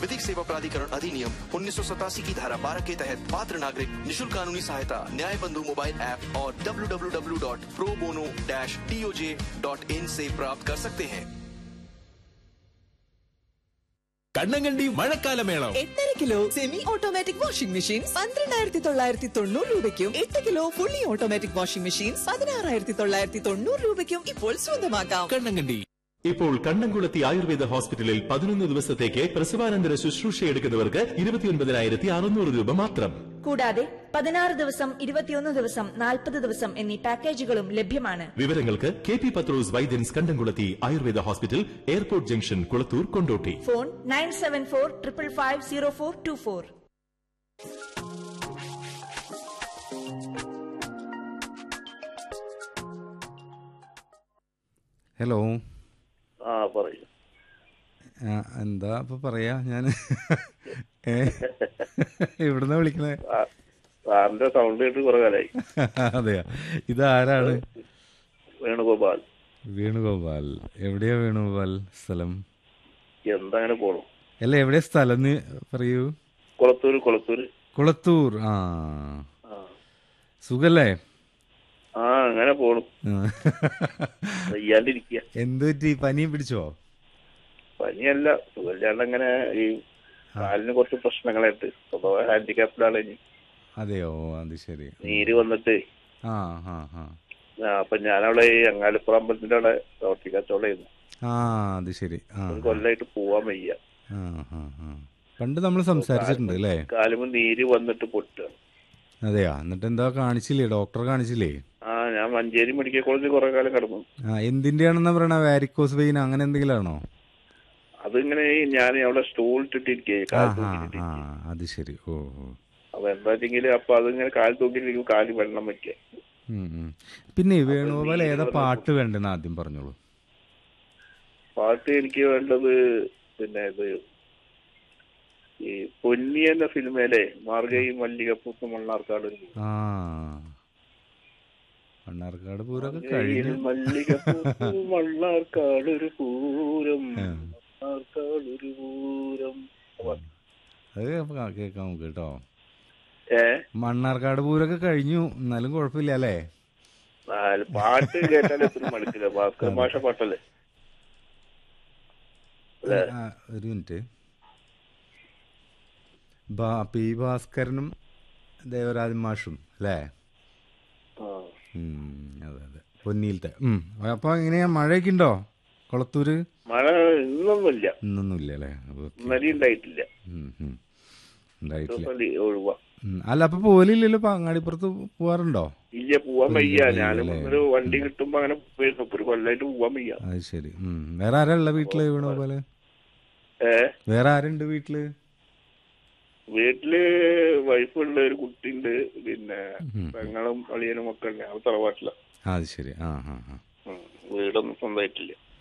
विधिक सेवा प्राधिकरण अधिनियम उन्नीस की धारा 12 के तहत पात्र नागरिक निशुल्क कानूनी सहायता न्याय बंधु मोबाइल ऐप और www.probono-toj.in से प्राप्त कर सकते हैं കണ്ണങ്കണ്ടി മഴക്കാലമേളം എട്ടര kilo semi automatic washing machine പന്ത്രണ്ടായിരത്തി തൊള്ളായിരത്തി തൊണ്ണൂറ് രൂപയ്ക്കും എട്ട് kilo fully automatic washing machine പതിനാറായിരത്തി തൊള്ളായിരത്തി തൊണ്ണൂറ് രൂപയ്ക്കും ഇപ്പോൾ സ്വന്തമാക്കാം കണ്ണങ്കണ്ടി ഇപ്പോൾ കണ്ണംകുളത്തി ആയുർവേദ ഹോസ്പിറ്റലിൽ പതിനൊന്ന് ദിവസത്തേക്ക് പ്രസവാനന്തര ശുശ്രൂഷ എടുക്കുന്നവർക്ക് ഇരുപത്തിയൊൻപതിനായിരത്തി അറുന്നൂറ് രൂപ മാത്രം കൂടാതെ പതിനാറ് ദിവസം ഇരുപത്തിയൊന്ന് ദിവസം നാൽപ്പത് ദിവസം എന്നീ പാക്കേജുകളും ലഭ്യമാണ് വിവരങ്ങൾക്ക് K P Pathros Vaidyans Kandamkulathy Ayurveda hospital airport junction Kulathur Kondotty phone nine seven four triple five zero four two four hello ആ പറയൂ ആ, എന്താ ഇപ്പൊ പറയാ ഞാൻ ഏ എവിടുന്നാ വിളിക്കണേ സാ- സാറിന്റെ സൗണ്ട് കേട്ട് കുറെ കാലായി അതെയാ ഇതാരാണ് വേണുഗോപാൽ വേണുഗോപാൽ എവിടെയാ വേണുഗോപാൽ സ്ഥലം എന്തങ്ങനെ പോണു അല്ല എവിടെയാ സ്ഥലം എന്ന് പറയൂ കുളത്തൂര് കുളത്തൂര് കുളത്തൂർ ആ ആ. സുഖല്ലേ ആ അങ്ങനെ പോണു ആ. വയ്യാണ്ടിരിക്കുക എന്ത് പറ്റി പനി പിടിച്ചോ പനിയല്ല സുഖമില്ലാണ്ട് അങ്ങനെ ഈ കാലിന് കുറച്ച് പ്രശ്നങ്ങളായിട്ട് സ്വഭാവ ഹാൻഡിക്യാപ്ഡ് ആണ് ഇനി അതെയോ അത് ശരി നീര് വന്നിട്ട് ആ ആ ആ ആ, അപ്പൊ ഞാനവിടെ ഈ അങ്ങാലിപ്പുറം അമ്പലത്തിന്റെ അവിടെ റോട്ടി കച്ചവടം ചെയ്യുന്നു ആ അത് ശരി ആ ഒരു കൊല്ലായിട്ട് പോവാൻ വയ്യ ആ ആ ആ പണ്ട് നമ്മൾ സംസാരിച്ചിട്ടുണ്ട് അല്ലേ കാലുമ്പോ നീര് വന്നിട്ട് പൊട്ടുക അതെയാ എന്നിട്ട് എന്താ കാണിച്ചില്ലേ ഡോക്ടറെ കാണിച്ചില്ലേ ആ ഞാൻ മഞ്ചേരി മെഡിക്കൽ കോളേജിൽ കുറെ കാലം കിടന്നു ആ എന്തിന്റെയാണെന്നാ പറയണ വാരിക്കോസ് വെയിൻ അങ്ങനെ എന്തെങ്കിലും ആണോ അതിങ്ങനെ ഈ ഞാൻ അവിടെ സ്റ്റൂൾ ഇട്ടിട്ടിരിക്കുക ആ കാൽ ആ തൂക്കിയിട്ടിരിക്കുക ആ അത് ശരി ഓ ഓ അപ്പൊ എന്താ വെച്ചെങ്കിൽ അപ്പൊ അതിങ്ങനെ കാൽ തൂക്കിയിട്ടിരിക്കും കാല് വെള്ളം വെക്കുക ഉം, ഉം. പിന്നെ വേണുഗോപാൽ ഏതാ പാട്ട് വേണ്ടെന്ന് ആദ്യം പറഞ്ഞോളൂ പാട്ട് എനിക്ക് വേണ്ടത് പിന്നെ ഇത് ഈ പൊന്നി എന്ന സിനിമയിലെ മാർഗയും മല്ലികപ്പൂത്ത് മണ്ണാർക്കാട് ഒരു പൂവ്. ആ മണ്ണാർക്കാട് പൂരൊക്കെ മാർഗയിൽ കഴിഞ്ഞു മല്ലികപ്പൂത്ത് മണ്ണാർക്കാട് ഒരു പൂരം ആ. മണ്ണാർക്കാട് ഒരു പൂരം അത് കേൾക്കാം കേൾക്കാം നമുക്ക് കേട്ടോ ഏ മണ്ണാർക്കാട് പൂരൊക്കെ കഴിഞ്ഞു എന്നാലും കുഴപ്പമില്ല അല്ലേ നാല് പാട്ട് കേട്ടാൽ എത്ര മടുക്കില്ല ഭാസ്കർ മാഷ പാട്ടല്ലേ അല്ലേ ആ, ഒരു മിനിറ്റ് ബാ പി ഭാസ്കരനും ദേവരാജൻ മാഷും അല്ലേ ആ ഉം, അതെ അതെ പൊന്നിയിലത്തെ ഉം. അപ്പൊ എങ്ങനെയാ മഴയൊക്കെ ഉണ്ടോ കൊളത്തൂര് മഴ ഇന്നൊന്നുമില്ല ഇന്നൊന്നുമില്ല അല്ലേ അപ്പൊ ഇന്നലെ ഉണ്ടായിട്ടില്ല ഉം, ഉം. ഉണ്ടായിട്ടില്ല ദിവസം ലീ- ഒഴിവാ ഉം. അല്ല അപ്പൊ പോലില്ലല്ലോ ഇപ്പൊ അങ്ങാടിപ്പുറത്ത് പോവാറുണ്ടോ ഇല്ല പോവാൻ വയ്യ വയ്യ, ഞാനും അല്ലേ? ഒരു വണ്ടി കിട്ടുമ്പോ അങ്ങനെ പോയിരുന്നു ഇപ്പൊ ഒരു കൊല്ലായിട്ട് പോവാൻ വയ്യ അത് ശരി ഉം. വേറെ ആരാ ഉള്ള വീട്ടില് വീണ പോലെ ഏ വേറെ ആരുണ്ട് വീട്ടില് വീട്ടില് വൈഫുണ്ട് ഒരു കുട്ടിയുണ്ട് പിന്നെ ഉം. പെങ്ങളും അളിയനും ഒക്കെ ഉണ്ട് ഞങ്ങൾ തറവാട്ടില ആ, അത് ശരി ആ ആ ആ വീടൊന്നും സ്വന്തമായിട്ടില്ല